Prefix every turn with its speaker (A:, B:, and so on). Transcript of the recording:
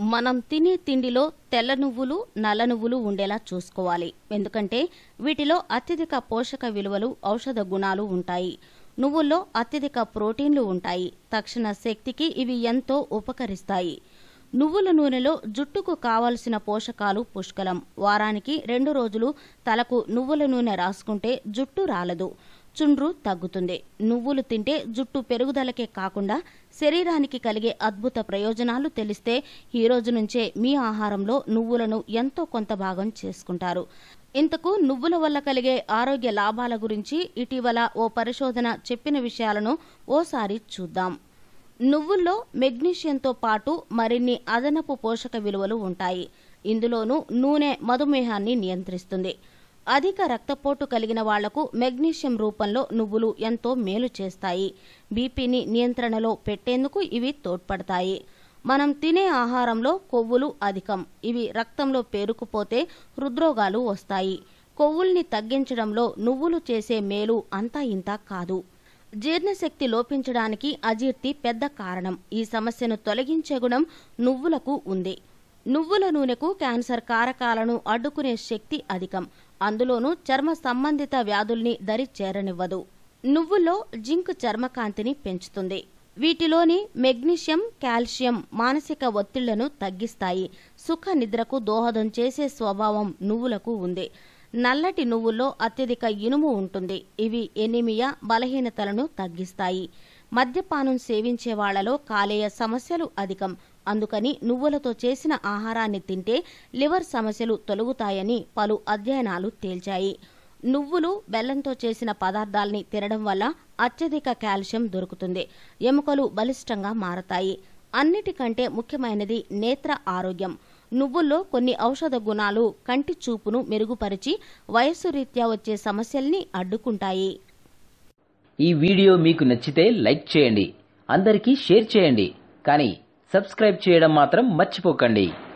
A: మనం తినే తిండిలో తెల్ల నువ్వులు నల్ల నువ్వులు ఉండేలా చూసుకోవాలి ఎందుకంటే వీటిలో అత్యధిక పోషక విలువలు ఔషధ గుణాలు ఉంటాయి నువ్వుల్లో అత్యధిక ప్రోటీన్లు ఉంటాయి తక్షణ శక్తికి ఇవి ఎంతో ఉపకరిస్తాయి నువ్వుల నూనెలో జుట్టుకు కావలసిన పోషకాలు పుష్కలం వారానికి రెండు రోజులు తలకు నువ్వుల నూనె రాసుకుంటే జుట్టు రాలదు చుండ్రు తగ్గుతుంది నువ్వులు తింటే జుట్టు పెరుగుదలకే కాకుండా శరీరానికి కలిగే అద్భుత ప్రయోజనాలు తెలిస్తే ఈ రోజు నుంచే మీ ఆహారంలో నువ్వులను ఎంతో కొంత భాగం చేసుకుంటారు ఇంతకు నువ్వుల వల్ల కలిగే ఆరోగ్య లాభాల గురించి ఇటీవల ఓ పరిశోధన చెప్పిన విషయాలను ఓసారి చూద్దాం నువ్వుల్లో మెగ్నీషియంతో పాటు మరిన్ని అదనపు పోషక విలువలు ఉంటాయి ఇందులోనూ నూనె మధుమేహాన్ని నియంత్రిస్తుంది అధిక రక్తపోటు కలిగిన వాళ్లకు మెగ్నీషియం రూపంలో నువ్వులు ఎంతో మేలు చేస్తాయి బీపీని నియంత్రణలో పెట్టేందుకు ఇవి తోడ్పడతాయి మనం తినే ఆహారంలో కొవ్వులు అధికం ఇవి రక్తంలో పేరుకుపోతే హృద్రోగాలు వస్తాయి కొవ్వుల్ని తగ్గించడంలో నువ్వులు చేసే మేలు అంతా ఇంతా కాదు జీర్ణశక్తి లోపించడానికి అజీర్తి పెద్ద కారణం ఈ సమస్యను తొలగించే గుణం నువ్వులకు ఉంది నువ్వుల నూనెకు క్యాన్సర్ కారకాలను అడ్డుకునే శక్తి అధికం అందులోనూ చర్మ సంబంధిత వ్యాధుల్ని దరి చేరనివ్వదు నువ్వుల్లో జింక్ చర్మకాంతిని పెంచుతుంది వీటిలోని మెగ్నీషియం కాల్షియం మానసిక ఒత్తిళ్లను తగ్గిస్తాయి సుఖ నిద్రకు దోహదం చేసే స్వభావం నువ్వులకు ఉంది నల్లటి నువ్వుల్లో అత్యధిక ఇనుము ఉంటుంది ఇవి ఎనిమియా బలహీనతలను తగ్గిస్తాయి మద్యపానం సేవించే వాళ్లలో కాలేయ సమస్యలు అధికం అందుకని నువ్వులతో చేసిన ఆహారాన్ని తింటే లివర్ సమస్యలు తొలగుతాయని పలు అధ్యయనాలు తేల్చాయి నువ్వులు బెల్లంతో చేసిన పదార్థాల్ని తినడం వల్ల అత్యధిక కాల్షియం దొరుకుతుంది ఎముకలు బలిష్టంగా మారతాయి అన్నిటికంటే ముఖ్యమైనది నేత్ర ఆరోగ్యం నువ్వుల్లో కొన్ని ఔషధ గుణాలు కంటి చూపును మెరుగుపరిచి వయస్సు రీత్యా వచ్చే సమస్యల్ని అడ్డుకుంటాయి
B: ఈ వీడియో మీకు నచ్చితే లైక్ చేయండి అందరికీ షేర్ చేయండి కానీ సబ్స్క్రైబ్ చేయడం మాత్రం మర్చిపోకండి